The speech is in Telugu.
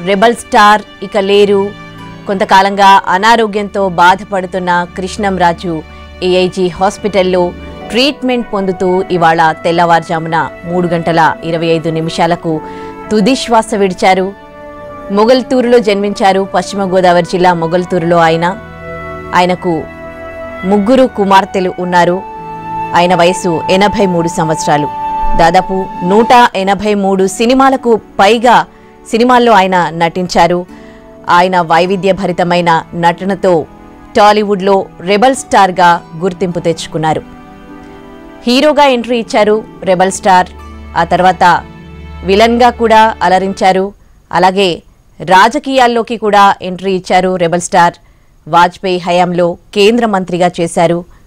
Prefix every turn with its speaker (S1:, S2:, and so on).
S1: రెబల్ స్టార్ ఇక లేరు కొంతకాలంగా అనారోగ్యంతో బాధపడుతున్న కృష్ణంరాజు ఏఐజీ హాస్పిటల్లో ట్రీట్మెంట్ పొందుతూ ఇవాళ తెల్లవారుజామున మూడు గంటల ఇరవై ఐదు నిమిషాలకు తుది శ్వాస విడిచారు మొగల్తూరులో జన్మించారు పశ్చిమ గోదావరి జిల్లా మొగల్తూరులో ఆయన ఆయనకు ముగ్గురు కుమార్తెలు ఉన్నారు ఆయన వయసు ఎనభై మూడు సంవత్సరాలు దాదాపు నూట ఎనభై మూడు సినిమాలకు పైగా సినిమాల్లో ఆయన నటించారు ఆయన వైవిధ్యభరితమైన నటనతో టాలీవుడ్లో రెబల్ స్టార్గా గుర్తింపు తెచ్చుకున్నారు హీరోగా ఎంట్రీ ఇచ్చారు రెబల్ స్టార్ ఆ తర్వాత విలన్గా కూడా అలరించారు అలాగే రాజకీయాల్లోకి కూడా ఎంట్రీ ఇచ్చారు రెబల్ స్టార్ వాజ్పేయి హయాంలో కేంద్ర మంత్రిగా చేశారు